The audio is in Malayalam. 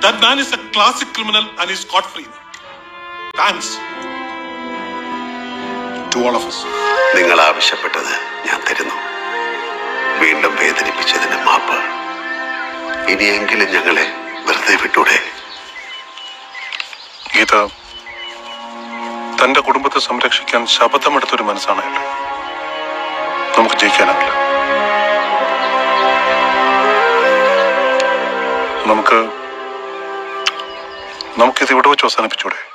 That man is a classic criminal and he's scot free. Thanks to all of us. നിങ്ങൾ ആവശ്യപ്പെട്ടത് ഞാൻ തരുന്നു വീണ്ടും വേദനിപ്പിച്ചതിന് മാപ്പ് ഇനിയെങ്കിലും ഞങ്ങളെ വെറുതെ വിട്ടൂടെ ഗീത തന്റെ കുടുംബത്തെ സംരക്ഷിക്കാൻ ശപഥമെടുത്തൊരു മനസ്സാണ് അയാൾ നമുക്ക് ജയിക്കാനാവില്ല നമുക്ക് നമുക്കിത് ഇവിടെ വെച്ച് അവസാനിപ്പിച്ചൂടെ